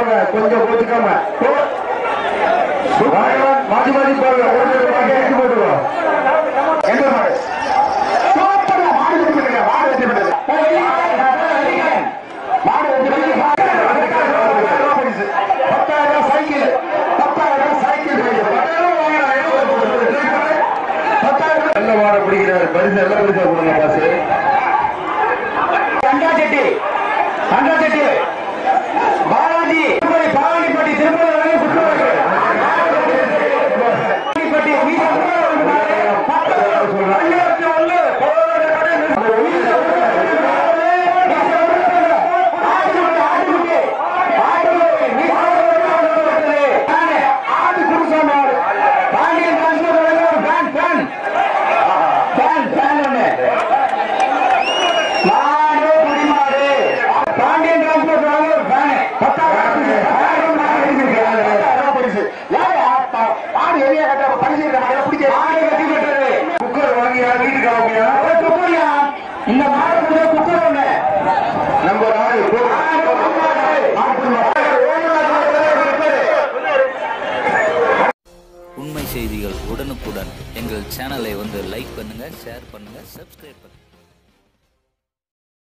போங்க கொஞ்சம் கோச்சுக்காம மாற்றி மாற்றி போங்க ஒரு மாற்றி போட்டுருவோம் எந்த மாடு சூப்பரா மாடு வெற்றி மாடு வெற்றி மாடு வெற்றி பத்தாயிரம் சைக்கிள் பத்தாயிரம் சைக்கிள் பத்தாயிரம் நல்ல மாடை பிடிக்கிறாரு பரிசு நல்ல பரிசா கொடுங்க பாசு தண்டாச்செட்டி தண்டாச்செட்டி பாலாஜி திருப்பதி பாலாஜிப்பட்டி திருப்பதி வரை சுற்றுவார்கள் பாலாஜிப்பட்டி மீச Pandian transport fan fan fan fan ஒன்று மாடு குடிமாடு பாண்டியன் டிரான்ஸ்போர்ட் வாங்க ஒரு ஃபேன் பத்தாயிரம் பரிசு மாடு எளிய கட்ட பரிசு இருக்க பிடிக்க மாடு வெற்றி பெற்றது குக்கர் வாங்கியா வீட்டுக்கு கிளம்பியா குக்கரியா இந்த மாடு கூட குக்கர் ஒண்ணு நம்ம நாடு உண்மை செய்திகள் உடனுக்குடன் எங்கள் சேனலை வந்து லைக் பண்ணுங்க ஷேர் பண்ணுங்க சப்ஸ்கிரைப் பண்ணுங்க